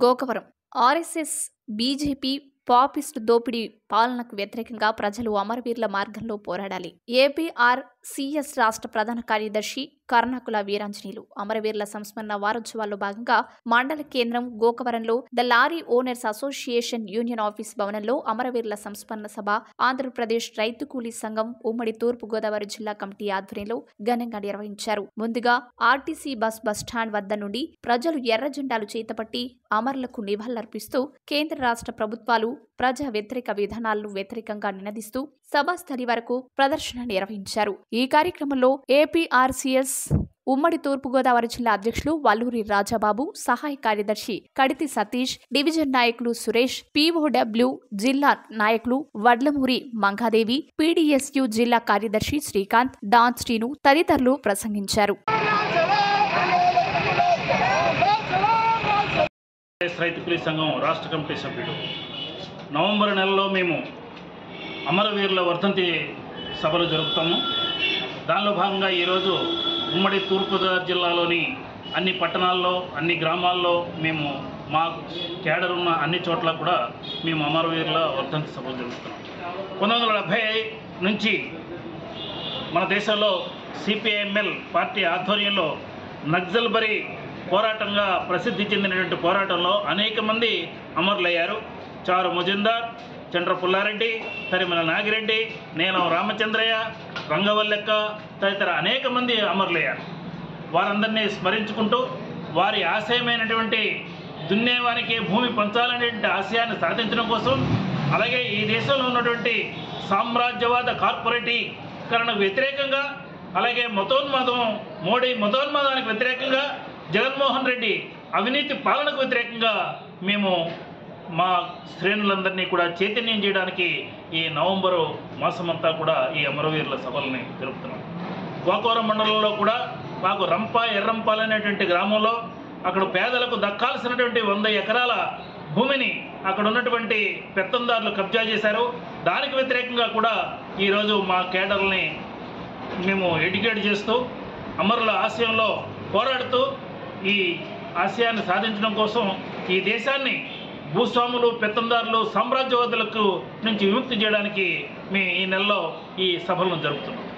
Gokavaram RSS BJP పాపిస్టు దోపిడీ పాలనకు వ్యతిరేకంగా ప్రజలు అమరవీరుల మార్గంలో పోరాడాలి ఏపీఆర్ సిఎస్ రాష్ట్ర ప్రధాన కార్యదర్శి కర్ణకుల వీరాంజనేయులు అమరవీరుల సంస్మరణ వారోత్సవాల్లో భాగంగా మండల కేంద్రం గోకవరంలో the lorry owners association union office భవనంలో అమరవీరుల సంస్మరణ సభ ఆంధ్రప్రదేశ్ రైతు కూలీ సంఘం ఉమ్మడి తూర్పు గోదావరి జిల్లా కమిటీ ఆధ్వర్యంలో ఘనంగా నిర్వహించారు ముందుగా ఆర్టీసీ బస్ బస్టాండ్ వద్ద నుండి ప్రజలు ఎర్ర జెండాలు చేతపట్టి అమరులకు నివాళులర్పిస్తూ కేంద్ర రాష్ట్ర ప్రభుత్వాలు ప్రజా వ్యతిరేక విధానాలను వ్యతిరేకంగా నినదిస్తూ సభాస్థలి వరకు ప్రదర్శన నిర్వహించారు ఈ కార్యక్రమంలో ఏపీఆర్సీఎస్ ఉమ్మడి తూర్పుగోదావరి జిల్లా అధ్యక్షులు వల్లూరి రాజాబాబు సహాయ కార్యదర్శి కడితి సతీష్ డివిజన్ నాయకులు సురేష్ పీఓడబ్ల్యూ జిల్లా నాయకులు వడ్లమూరి మంగాదేవి పీడీఎస్యు జిల్లా కార్యదర్శి శ్రీకాంత్ డాన్ శ్రీను తదితరులు ప్రసంగించారు ఆంధ్రప్రదేశ్ రైతు కూలీ సంఘం రాష్ట్ర కమిటీ సభ్యుడు నవంబర్ నెలలో మేము అమరవీరుల వర్ధంతి సభలు జరుపుతాము దానిలో భాగంగా ఈరోజు ఉమ్మడి తూర్పుగోదావరి జిల్లాలోని అన్ని పట్టణాల్లో అన్ని గ్రామాల్లో మేము మా క్యాడర్ ఉన్న అన్ని చోట్ల కూడా మేము అమరవీరుల వర్ధంతి సభలు జరుపుతున్నాం పంతొమ్మిది వందల డెబ్భై నుంచి మన దేశంలో సిపిఐఎంఎల్ పార్టీ ఆధ్వర్యంలో నక్సల్బరీ పోరాటంగా ప్రసిద్ధి చెందినటువంటి పోరాటంలో అనేక మంది అమరులయ్యారు చారు ముజిందార్ చంద్ర పుల్లారెడ్డి తరిమల నాగిరెడ్డి నీలం రామచంద్రయ్య రంగవల్లెక్క తదితర అనేక మంది అమరులయ్యారు వారందరినీ స్మరించుకుంటూ వారి ఆశయమైనటువంటి దున్నేవానికి భూమి పంచాలనేటువంటి ఆశయాన్ని సాధించడం కోసం అలాగే ఈ దేశంలో ఉన్నటువంటి సామ్రాజ్యవాద కార్పొరేటీకరణకు వ్యతిరేకంగా అలాగే మతోన్మాదం మోడీ మతోన్మాదానికి వ్యతిరేకంగా జగన్మోహన్ రెడ్డి అవినీతి పాలనకు వ్యతిరేకంగా మేము మా శ్రేణులందరినీ కూడా చైతన్యం చేయడానికి ఈ నవంబరు మాసమంతా కూడా ఈ అమరవీరుల సభల్ని జరుపుతున్నాం గోకవరం మండలంలో కూడా మాకు రంప ఎర్రంపాల్ అనేటువంటి గ్రామంలో అక్కడ పేదలకు దక్కాల్సినటువంటి వంద ఎకరాల భూమిని అక్కడ ఉన్నటువంటి పెత్తందారులు కబ్జా చేశారు దానికి వ్యతిరేకంగా కూడా ఈరోజు మా కేడర్ని మేము ఎడ్యుకేట్ చేస్తూ అమరుల ఆశయంలో పోరాడుతూ ఈ ఆశయాన్ని సాధించడం కోసం ఈ దేశాన్ని భూస్వాములు పెత్తందారులు సామ్రాజ్యవాదులకు నుంచి విముక్తి చేయడానికి మేము ఈ నెలలో ఈ సభలను జరుపుతున్నాం